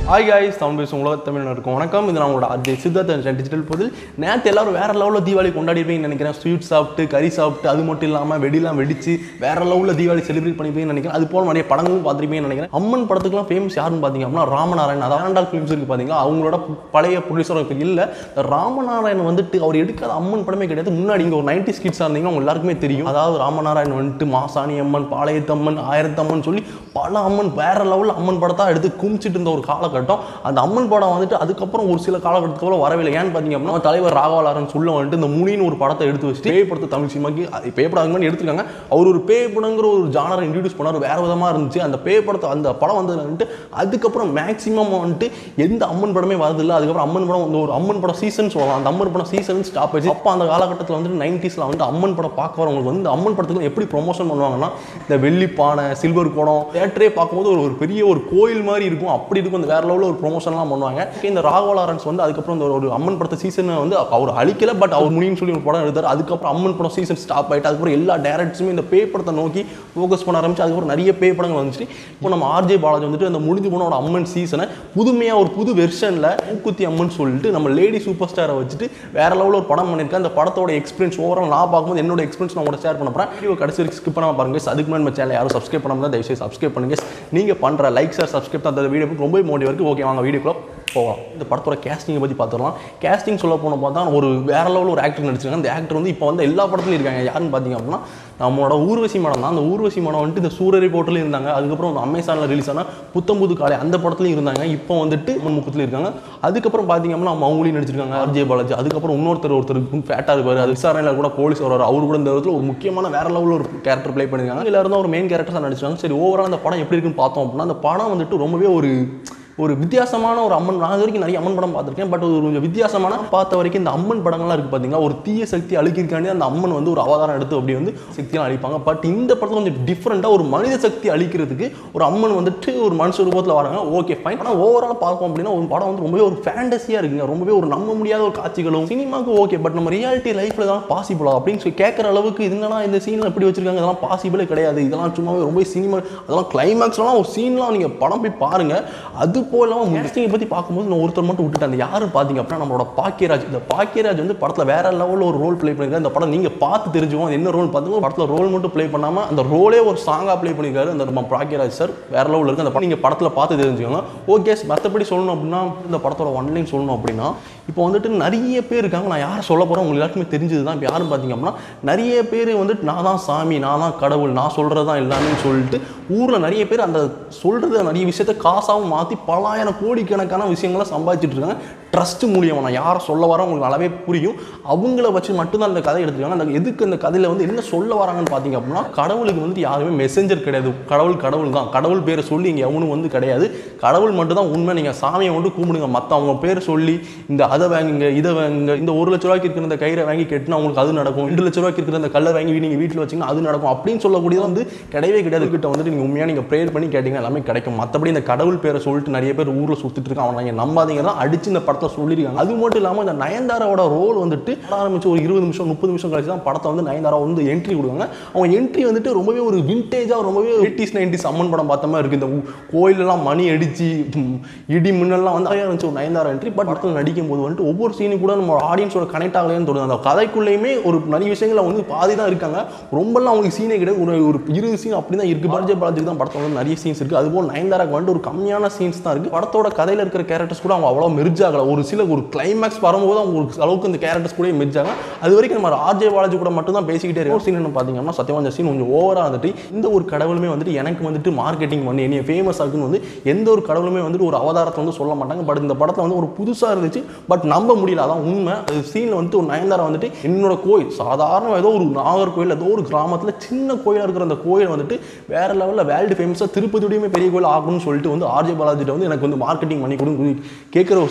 Hi guys Tamil பேசும் உலக தமிழருக்கும் வணக்கம் இது நான் உங்களோட அஜய் சித்தார்த்த டிஜிட்டல் பொருள் நேற்று எல்லாரும் வேற லெவலில் தீபாவளி கொண்டாடிருப்பீங்கன்னு நினைக்கிறேன் ஸ்வீட் சாப்பிட்டு கறி சாப்பிட்டு அது மட்டும் இல்லாமல் வெடிலாம் வெடிச்சு வேற லெவலில் தீபாவளி செலிப்ரேட் பண்ணிப்பீங்கன்னு நினைக்கிறேன் அது போல நிறைய படங்களும் பார்த்துருப்பீங்கன்னு நினைக்கிறேன் அம்மன் படத்துக்குலாம் ஃபேமஸ் யாருன்னு பார்த்தீங்க அப்படின்னா ராமநாராயண் அதாவது ஆண்டாள் ஃபிலிம்ஸ் இருக்கு பார்த்தீங்களா அவங்களோட பழைய ப்ரொடியூசர் இப்போ இல்லை ராமநாராயண் வந்துட்டு அவர் எடுக்காத அம்மன் படமே கிடையாது முன்னாடி இங்கே ஒரு நைன்டி ஸ்கிட்ஸாக இருந்தீங்கன்னா அவங்க எல்லாருக்குமே தெரியும் அதாவது ராமநாராயண் வந்துட்டு மாசாணி அம்மன் பாளையத்தம்மன் ஆயிரத்தம்மன் சொல்லி பல அம்மன் வேற லெவலில் அம்மன் படத்தா எடுத்து குமிச்சிட்டு இருந்த ஒரு காலகட்டம் அந்த அம்மன் படம் வந்துட்டு அதுக்கப்புறம் ஒரு சில காலகட்டத்துக்கு அப்புறம் வரவில்லை ஏன்னு பார்த்தீங்க அப்படின்னா நம்ம தலைவர் ராகவலாரன் சொல்ல வந்துட்டு இந்த முனின்னு ஒரு படத்தை எடுத்து வச்சுட்டு பேய் படத்தை தமிழ் சினிமாக்கு அது பேய் படம் அதுக்கு முன்னாடி எடுத்திருக்காங்க அவர் ஒரு பேய் படங்கிற ஒரு ஜானரை இன்ட்ரடியூஸ் பண்ணார் வேற விதமாக இருந்துச்சு அந்த பேய் படத்தை அந்த படம் வந்ததுல வந்துட்டு அதுக்கப்புறம் மேக்ஸிமம் வந்துட்டு எந்த அம்மன் படமே வரதில்லை அதுக்கப்புறம் அம்மன் படம் வந்து ஒரு அம்மன் படம் சீசன் சொல்லலாம் அந்த அம்மன் படம் சீசன் ஸ்டாப் ஆச்சு அப்போ அந்த காலகட்டத்தில் வந்துட்டு நைன்டிஸில் வந்துட்டு அம்மன் படம் பார்க்க வரவங்களுக்கு வந்து இந்த அம்மன் படத்துக்கு எப்படி ப்ரொமோஷன் பண்ணுவாங்கன்னா இந்த வெள்ளி பானை சில்வர் குடம் தேட்டரே பார்க்கும்போது ஒரு ஒரு பெரிய ஒரு கோயில் மாதிரி இருக்கும் அப்படி இருக்கும் இந்த வேற லெவலில் ஒரு ப்ரொமோஷன்லாம் பண்ணுவாங்க இந்த ராகவ லாரன்ஸ் வந்து அதுக்கப்புறம் இந்த ஒரு அம்மன் படத்தை சீசன் வந்து அவர் அழிக்கல பட் அவர் முடியும்னு சொல்லி ஒரு படம் எடுத்தார் அதுக்கப்புறம் அம்மன் படம் சீசன் ஸ்டாப் ஆயிட்டு அதுக்கப்புறம் எல்லா டேரக்டர்ஸுமே இந்த பே படத்தை நோக்கி ஃபோக்கஸ் பண்ண ஆரம்பிச்சு அதுக்கப்புறம் நிறைய பே படங்கள் வந்துச்சு இப்போ நம்ம ஆர்ஜே பாலாஜி வந்துட்டு அந்த முடிஞ்சு போன ஒரு அம்மன் சீசனை புதுமையாக ஒரு புது வெர்ஷனில் மூக்குத்தி அம்மன் சொல்லிட்டு நம்ம லேடி சூப்பர் ஸ்டாரை வச்சுட்டு வேற லெவலில் ஒரு படம் பண்ணியிருக்கேன் அந்த படத்தோட எக்ஸ்பீரியன்ஸ் ஓவரால் நான் பார்க்கும்போது என்னோட எக்ஸ்பீரியன்ஸ் நான் உங்களோட ஷேர் பண்ண போகிறேன் வீடியோ கடைசி வரைக்கும் ஸ்கிப் பண்ணாம பாருங்க அதுக்கு முன்னாடி நம்ம சேனல் யாரும் சப்ஸ்கிரைப் பண்ணாமல் தயவுசெய்து சப்ஸ்கிரைப் பண்ணுங்க நீங்கள் பண்ணுற லைக் சார் சப்ஸ்கிரைப் தான் அந்த வீடியோ ரொம்ப மோட்டிவ் இருக்குது ஓகே வாங்க வீடியோக்குள்ள போகலாம் இந்த படத்தோட கேஸ்டிங்கை பற்றி பார்த்துடலாம் கேஸ்டிங் சொல்ல போன பார்த்தா ஒரு வேற லெவலில் ஒரு ஆக்டர் நடிச்சிருக்காங்க அந்த ஆக்டர் வந்து இப்போ வந்து எல்லா படத்துலையும் இருக்காங்க யாருன்னு பார்த்தீங்க அப்படின்னா நம்மளோட ஊர்வசி மடம் தான் அந்த ஊர்வசி மடம் வந்துட்டு இந்த சூரரை போட்டில் இருந்தாங்க அதுக்கப்புறம் வந்து அமேசானில் ரிலீஸ் ஆன புத்தம்புது காலை அந்த படத்துலையும் இருந்தாங்க இப்போ வந்துட்டு முக்கத்தில் இருக்காங்க அதுக்கப்புறம் பார்த்தீங்க அப்படின்னா அவங்க அவங்களையும் நடிச்சிருக்காங்க ஆர்ஜே பாலாஜி அதுக்கப்புறம் இன்னொருத்தர் ஒருத்தர் ஃபேட்டாக இருப்பார் அது விசாரணையில் கூட போலீஸ் வராரு அவர் கூட இந்த இடத்துல ஒரு முக்கியமான வேற லெவலில் ஒரு கேரக்டர் ப்ளே பண்ணியிருக்காங்க எல்லாரும் தான் ஒரு மெயின் கேரக்டர்ஸாக நடிச்சிருக்காங்க சரி ஓவரால் அந்த படம் எப்படி இருக்குன்னு பார்த்தோம் அப்படின்னா அந்த படம் வந்துட்டு ரொம்பவே ஒரு ஒரு வித்தியாசமான ஒரு அம்மன் நான் இது வரைக்கும் நிறைய அம்மன் படம் பார்த்துருக்கேன் பட் ஒரு கொஞ்சம் வித்தியாசமான பார்த்த வரைக்கும் இந்த அம்மன் படங்கள்லாம் இருக்குது பார்த்தீங்களா ஒரு தீய சக்தி அழிக்கிறக்காண்டி அந்த அம்மன் வந்து ஒரு அவதாரம் எடுத்து அப்படி வந்து சக்தியெல்லாம் அழிப்பாங்க பட் இந்த படத்தில் கொஞ்சம் டிஃப்ரெண்ட்டாக ஒரு மனித சக்தி அழிக்கிறதுக்கு ஒரு அம்மன் வந்துட்டு ஒரு மனுஷ ரூபத்தில் வராங்க ஓகே ஃபைன் ஆனால் ஓவரால் பார்ப்போம் அப்படின்னா ஒரு படம் வந்து ரொம்பவே ஒரு ஃபேண்டஸியாக இருக்குங்க ரொம்பவே ஒரு நம்ப முடியாத ஒரு காட்சிகளும் சினிமாவுக்கு ஓகே பட் நம்ம ரியாலிட்டி லைஃப்பில் இதெல்லாம் பாசிபிளா அப்படின்னு சொல்லி கேட்குற அளவுக்கு இதுனா இந்த சீனில் எப்படி வச்சிருக்காங்க இதெல்லாம் பாசிபிளே கிடையாது இதெல்லாம் சும்மாவே ரொம்ப சினிமா அதெல்லாம் கிளைமேக்ஸ்லாம் ஒரு சீன்லாம் நீங்கள் படம் போய் பாருங்கள் அது போல் இல்லாமல் முஸ்லிங்கை பற்றி பார்க்கும்போது நான் ஒருத்தர் மட்டும் விட்டுட்டேன் அந்த யாரு பார்த்தீங்க அப்படின்னா நம்மளோட பாக்கியராஜ் இந்த பாக்கியராஜ் வந்து படத்தில் வேற லெவலில் ஒரு ரோல் ப்ளே பண்ணியிருக்காரு இந்த படம் நீங்கள் பார்த்து தெரிஞ்சுக்கோங்க அது என்ன ரோல் பார்த்துங்க படத்தில் ரோல் மட்டும் ப்ளே பண்ணாமல் அந்த ரோலே ஒரு சாங்காக ப்ளே பண்ணியிருக்காரு அந்த நம்ம பாக்கியராஜ் சார் வேற லெவலில் இருக்குது அந்த படம் நீங்கள் படத்தில் பார்த்து தெரிஞ்சுக்கோங்க ஓகே மற்றபடி சொல்லணும் அப்படின்னா இந்த படத்தோட ஒன்லைன் சொல்லணும் அப்படின்னா இப்போ வந்துட்டு நிறைய பேர் இருக்காங்க நான் யாரை சொல்ல போகிறேன் உங்களுக்கு எல்லாருக்குமே தெரிஞ்சது தான் இப்போ யாரும் பார்த்தீங்க அப்படின்னா நிறைய பேர் வந்துட்டு நான் தான் சாமி நான் தான் கடவுள் நான் சொல்கிறது தான் எல்லாமே சொல்லிட்டு ஊரில் நிறைய பேர் அந்த சொல்கிறது நிறைய விஷயத்த காசாகவும் மாற்றி பலாயிரம் கோடிக்கணக்கான விஷயங்களை சம்பாதிச்சிட்டு இருக்காங்க ட்ரஸ்ட் மூலியமாக நான் யாரை சொல்ல வரேன் உங்களுக்கு நல்லாவே புரியும் அவங்கள வச்சு மட்டும்தான் அந்த கதை எடுத்துருக்காங்க அந்த எதுக்கு அந்த கதையில் வந்து என்ன சொல்ல வராங்கன்னு பார்த்தீங்க அப்படின்னா கடவுளுக்கு வந்து யாருமே மெசஞ்சர் கிடையாது கடவுள் கடவுள் தான் கடவுள் பேரை சொல்லி இங்கே எவனும் வந்து கிடையாது கடவுள் மட்டும் தான் உண்மை நீங்கள் சாமியை மட்டும் கும்பிடுங்க மற்ற அவங்க பேர் சொல்லி இந்த அதை வாங்குங்க இதை வாங்குங்க இந்த ஒரு லட்ச ரூபாய்க்கு இருக்கிற இந்த கயிறை வாங்கி கெட்டினா உங்களுக்கு அது நடக்கும் ரெண்டு லட்ச ரூபாய்க்கு இருக்கிற அந்த கல்லை வாங்கி நீங்கள் வீட்டில் வச்சிங்கன்னா அது நடக்கும் அப்படின்னு சொல்லக்கூடியது வந்து கிடையவே கிடையாது கிட்ட வந்துட்டு நீங்கள் உண்மையாக நீங்கள் ப்ரேயர் பண்ணி கேட்டிங்க எல்லாமே கிடைக்கும் மற்றபடி இந்த கடவுள் பேரை சொல்லிட்டு நிறைய பேர் ஊரில் சுற்றிட்டு இருக்கான் அவனை நீங்கள் நம்பாதீங்க தான் அடிச்சு இந்த படத்தை சொல்லியிருக்காங்க அது மட்டும் இல்லாமல் இந்த நயன்தாராவோட ரோல் வந்துட்டு ஆரம்பிச்சு ஒரு இருபது நிமிஷம் முப்பது நிமிஷம் கழிச்சு தான் படத்தை வந்து நயன்தாரா வந்து என்ட்ரி கொடுக்காங்க அவங்க என்ட்ரி வந்துட்டு ரொம்பவே ஒரு விண்டேஜாக ரொம்பவே எயிட்டிஸ் நைன்டிஸ் அம்மன் படம் பார்த்த மாதிரி இருக்குது இந்த ஊ- கோயிலெல்லாம் மணி அடிச்சு ம், இடி மின்னல்லாம் வந்து நிறையா இருந்துச்சு ஒரு நயன்தாரா என்ட்ரி பட் படத்தில் நடிக்கும் போது வந்துட்டு ஒவ்வொரு சீனும் கூட நம்ம ஆடியன்ஸோட கனெக்ட் ஆகலைன்னு தோணுது அந்த கதைக்குள்ளேயுமே ஒரு நிறைய விஷயங்கள் வந்து பாதி தான் இருக்காங்க ரொம்பலாம் அவங்களுக்கு சீனே கிடையாது ஒரு ஒரு இருபது சீன் அப்படி தான் இருக்குது பாரதிய பாலாஜிக்கு தான் படத்தில் வந்து நிறைய சீன்ஸ் இருக்குது அதுபோல் நயன்தாராக்கு வந்துட்டு ஒரு கம்மியான சீன்ஸ் தான் இருக்குது படத்தோட கதையில் இருக்கிற கேரக்டர்ஸ் கூட அவங்க அவ்வளோ மெர்ஜ் ஆகல ஒரு சில ஒரு கிளைமேக்ஸ் வரும்போது அவங்க ஒரு அளவுக்கு இந்த கேரக்டர்ஸ் கூட மெர்ஜ் ஆகும் அது வரைக்கும் நம்ம ஆர்ஜே பாலாஜி கூட மட்டும் தான் பேசிக்கிட்டே இருக்கோம் சீன் என்ன பார்த்தீங்கன்னா சத்தியமா அந்த சீன் கொஞ்சம் ஓவராக வந்துட்டு இந்த ஒரு கடவுளுமே வந்துட்டு எனக்கு வந்துட்டு மார்க்கெட்டிங் பண்ணி என்னைய ஃபேமஸ் ஆகுன்னு வந்து எந்த ஒரு கடவுளுமே வந்துட்டு ஒரு அவதாரத்தை வந்து சொல்ல மாட்டாங்க பட் இந்த படத்தில் வந்து ஒரு புதுசாக இருந்துச்சு பட் நம்ப முடியல அதான் உண்மை அது சீனில் வந்துட்டு ஒரு நயன்தாரா வந்துட்டு என்னோட கோயில் சாதாரண ஏதோ ஒரு நாகர்கோயில் ஏதோ ஒரு கிராமத்தில் சின்ன கோயிலாக இருக்கிற அந்த கோயில் வந்துட்டு வேற லெவலில் வேர்ல்டு ஃபேமஸாக திருப்பதியுடையுமே பெரிய கோயில் ஆகணும்னு சொல்லிட்டு வந்து ஆர்ஜே பாலாஜிட்ட வந்து எனக்கு வந்து மார்க்கெட்டிங் பண்ணி கொடுங்க கேட்குற ஒரு சீன் இருக்குது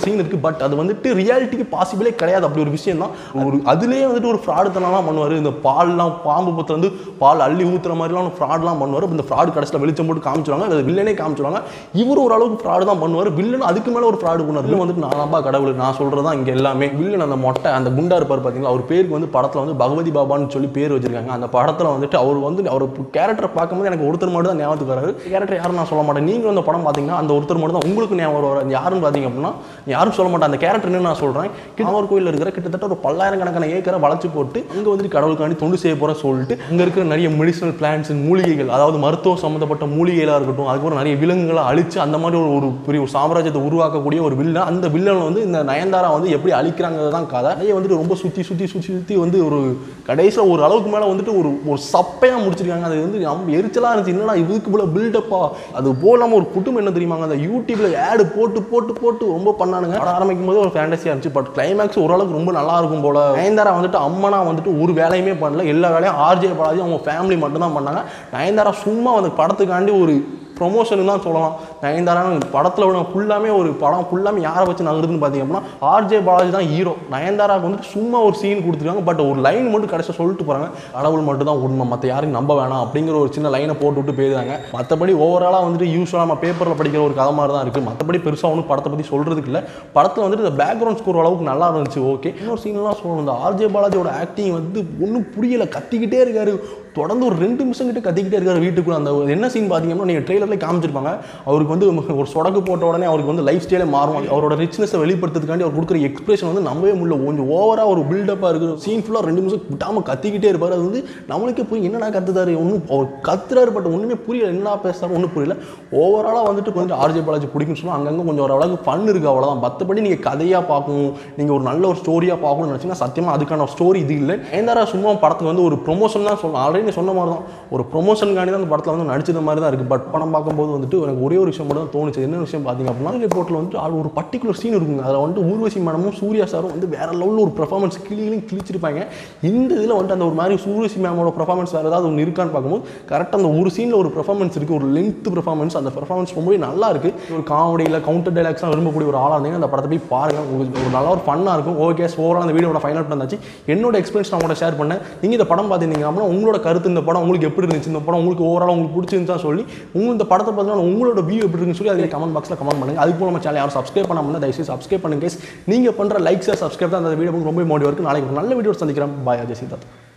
பட் அது வந்துட்டு ரியாலிட்டிக்கு பாசிபிளே கிடையாது அப்படி ஒரு விஷயம் தான் ஒரு அதுலேயே வந்துட்டு ஒரு ஃப்ராடுத்தனம்லாம் பண்ணுவார் இந்த பால்லாம் பாம்பு பத்திர வந்து பால் அள்ளி ஊத்துற மாதிரிலாம் ஃப்ராட்லாம் பண்ணுவார் இந்த ஃப்ராடு கடைசியில் வெளிச்சம் போட்டு காமிச்சிருவாங்க அது வில்லனே காமிச்சிருவாங்க இவர் ஓரளவுக்கு ஃப்ராடு தான் பண்ணுவார் வில்லன் அதுக்கு மேலே ஒரு ஃப்ராடு பண்ணுவார் வில்லன் வந்துட்டு நானாம்பா கடவுள் நான் சொல்கிறது தான் இங்கே எல்லாமே வில்லன் அந்த மொட்டை அந்த குண்டா இருப்பார் பார்த்தீங்களா அவர் பேருக்கு வந்து படத்தில் வந்து பகவதி பாபான்னு சொல்லி பேர் வச்சிருக்காங்க அந்த படத்தில் வந்துட்டு அவர் வந்து அவர் கேரக்டர் பார்க்கும்போது எனக்கு ஒருத்தர் மட்டும் தான் ஞாபகத்துக்கு வராரு கேரக்டர் யாரும் நான் சொல்ல மாட்டேன் நீங்கள் அந்த படம் பார்த்தீங்கன்னா அந்த ஒருத்தர் மட்டும் தான் உங்களுக்கு ஞாபகம் வரும் யாருன்னு பார்த்தீங்க அப்படின்னா யாரும் சொல்ல மாட்டேன் அந்த கேரக்டர் என்ன நான் சொல்கிறேன் கிணவர் கோயில் இருக்கிற கிட்டத்தட்ட ஒரு பல்லாயிரக்கணக்கான ஏக்கரை வளைச்சு போட்டு அங்கே வந்துட்டு கடவுளுக்காண்டி தொண்டு செய்ய போகிறேன் சொல்லிட்டு அங்கே இருக்கிற நிறைய மெடிசனல் பிளான்ஸ் மூலிகைகள் அதாவது மருத்துவம் சம்மந்தப்பட்ட மூலிகைகளாக இருக்கட்டும் அதுக்கப்புறம் நிறைய விலங்குகளை அழிச்சு அந்த மாதிரி ஒரு ஒரு பெரிய ஒரு சாம்ராஜ்யத்தை உருவாக்கக்கூடிய ஒரு வில்லன் அந்த வில்லன் வந்து இந்த நயன்தாரா வந்து எப்படி அழிக்கிறாங்கிறது தான் கதை நிறைய வந்துட்டு ரொம்ப சுற்றி சுற்றி சுற்றி சுற்றி வந்து ஒரு கடைசியில் ஒரு அளவுக்கு மேலே வந்துட்டு ஒரு ஒரு சப்பையாக முடிச்சிருக்காங்க அது வந்து நம்ம எரிச்சலாக இருந்துச்சு என்னடா இதுக்கு போல பில்டப்பா அது போலாமல் ஒரு குட்டும் என்ன தெரியுமாங்க அந்த யூடியூப்ல ஆடு போட்டு போட்டு போட்டு ரொம்ப பண்ணானுங்க படம் ஆரம்பிக்கும் போது ஒரு ஃபேண்டஸியாக இருந்துச்சு பட் கிளைமேக்ஸ் ஓரளவுக்கு ரொம்ப நல்லா இருக்கும் போல நயன்தாரா வந்துட்டு அம்மனா வந்துட்டு ஒரு வேலையுமே பண்ணல எல்லா வேலையும் ஆர்ஜே பாலாஜி அவங்க ஃபேமிலி மட்டும் தான் பண்ணாங்க நயன்தாரா சும்மா அந்த படத்துக்காண்டி ஒரு ப்ரொமோஷன் தான் சொல்லலாம் நயன்தாரா படத்தில் விட ஃபுல்லாமே ஒரு படம் ஃபுல்லாமே யாரை வச்சு நகருதுன்னு பார்த்தீங்க அப்படின்னா ஆர்ஜே பாலாஜி தான் ஹீரோ நயன்தாராக்கு வந்துட்டு சும்மா ஒரு சீன் கொடுத்துருக்காங்க பட் ஒரு லைன் மட்டும் கடைசியாக சொல்லிட்டு போகிறாங்க கடவுள் மட்டும் தான் உண்மை மற்ற யாரையும் நம்ப வேணாம் அப்படிங்கிற ஒரு சின்ன லைனை போட்டு விட்டு போயிருந்தாங்க மற்றபடி ஓவராலாக வந்துட்டு யூஸ்வலாக நம்ம பேப்பரில் படிக்கிற ஒரு கதை மாதிரி தான் இருக்குது மற்றபடி பெருசாக ஒன்றும் படத்தை பற்றி சொல்கிறதுக்கு இல்லை படத்தில் வந்துட்டு இந்த பேக்ரவுண்ட் ஸ்கோர் அளவுக்கு நல்லா இருந்துச்சு ஓகே இன்னொரு சீன்லாம் சொல்லணும் இந்த ஆர்ஜே பாலாஜியோட ஆக்டிங் வந்து ஒன்றும் புரியல கத்திக்கிட்டே இருக்காரு தொடர்ந்து ஒரு ரெண்டு நிமிஷம் கிட்ட கத்திக்கிட்டே இருக்காரு வீட்டுக்குள்ள அந்த என்ன சீன் பார்த்தீங்கன்னா நீங்கள் ட்ரெய்லர்லேயே காமிச்சிருப்பாங்க அவருக்கு வந்து ஒரு சொடக்கு போட்ட உடனே அவருக்கு வந்து லைஃப் ஸ்டைலே மாறும் அவரோட ரிச்னஸை வெளிப்படுத்துறதுக்காண்டி அவர் கொடுக்குற எக்ஸ்பிரஷன் வந்து நம்பவே முடியல கொஞ்சம் ஓவராக ஒரு பில்டப்பாக இருக்குது சீன் ஃபுல்லாக ரெண்டு நிமிஷம் விட்டாமல் கத்திக்கிட்டே இருப்பார் அது வந்து நம்மளுக்கே போய் என்னடா கத்துதாரு ஒன்றும் அவர் கத்துறாரு பட் ஒன்றுமே புரியல என்ன பேசுறாரு ஒன்றும் புரியல ஓவராலாக வந்துட்டு கொஞ்சம் ஆர்ஜே பாலாஜி பிடிக்கும்னு சொன்னால் அங்கங்கே கொஞ்சம் ஒரு அளவுக்கு ஃபன் இருக்குது அவ்வளோதான் மற்றபடி நீங்கள் கதையாக பார்க்கணும் நீங்கள் ஒரு நல்ல ஒரு ஸ்டோரியாக பார்க்கணும்னு நினச்சிங்கன்னா சத்தியமாக அதுக்கான ஸ்டோரி இது இல்லை ஏந்தாரா சும்மா படத்துக்கு வந்து ஒரு ப்ரொமோஷன் தான் சொல்லணும் ஆல்ரெடி சொன்ன மாதிரி தான் ஒரு ப்ரொமோஷனுக்காண்டி தான் அந்த படத்தில் வந்து நடிச்சது மாதிரி தான் இருக்குது பட் படம் பார்க்கும்போது வந்துட்டு எனக்கு ஒரே ஒரு விஷயம் மட்டும் தான் தோணுச்சு என்ன விஷயம் பார்த்தீங்க அப்படின்னா ரிப்போர்ட்டில் வந்துட்டு அது ஒரு பர்டிகுலர் சீன் இருக்குங்க அதில் வந்துட்டு ஊர்வசி மேடமும் சூர்யா சாரும் வந்து வேற லெவலில் ஒரு பெர்ஃபார்மன்ஸ் கிளியிலும் கிழிச்சிருப்பாங்க இந்த இதில் வந்துட்டு அந்த ஒரு மாதிரி ஊர்வசி மேமோட பெர்ஃபார்மன்ஸ் வேறு ஏதாவது ஒன்று இருக்கான்னு பார்க்கும்போது கரெக்டாக அந்த ஒரு சீனில் ஒரு பெர்ஃபார்மன்ஸ் இருக்குது ஒரு லென்த் பெர்ஃபார்மன்ஸ் அந்த பெர்ஃபார்மன்ஸ் ரொம்பவே நல்லா இருக்குது ஒரு காமெடியில் கவுண்டர் டைலாக்ஸ்லாம் விரும்பக்கூடிய ஒரு ஆளாக இருந்தீங்க அந்த படத்தை போய் பாருங்கள் உங்களுக்கு ஒரு நல்ல ஒரு ஃபன்னாக இருக்கும் ஓகே ஓவரால் அந்த வீடியோட ஃபைனல் பண்ணாச்சு என்னோட எக்ஸ்பீரியன்ஸ் நான் உங்கள்கிட்ட ஷேர் பண்ணேன் நீங்கள் இந்த படம் பார்த்துருந்தீங்க அப்படின்னா உங்களோட கருத்து இந்த படம் உங்களுக்கு எப்படி இருந்துச்சு இந்த படம் உங்களுக்கு ஓவரால் உங்களுக்கு பிடிச்சிருந்தா சொல்லி உங்களுக்கு இந்த படத்தை பார்த்தீங்கன்னா உங்களோட வியூ எப்படி இருக்குன்னு சொல்லி அதில் கமெண்ட் பாக்ஸில் கமெண்ட் பண்ணுங்க அதுக்கு போல நம்ம சேனல் யாரும் சப்ஸ்கிரைப் பண்ணாமல் தயவுசெய்து சப்ஸ்கிரைப் பண்ணுங்க guys. நீங்கள் பண்ணுற லைக்ஸ் சப்ஸ்கிரைப் தான் அந்த வீடியோ ரொம்ப மோட்டிவ் இருக்குது நாளைக்கு ஒரு நல்ல வீடியோ சந்திக்கிறேன் பாய் அஜய் சித்தார்த்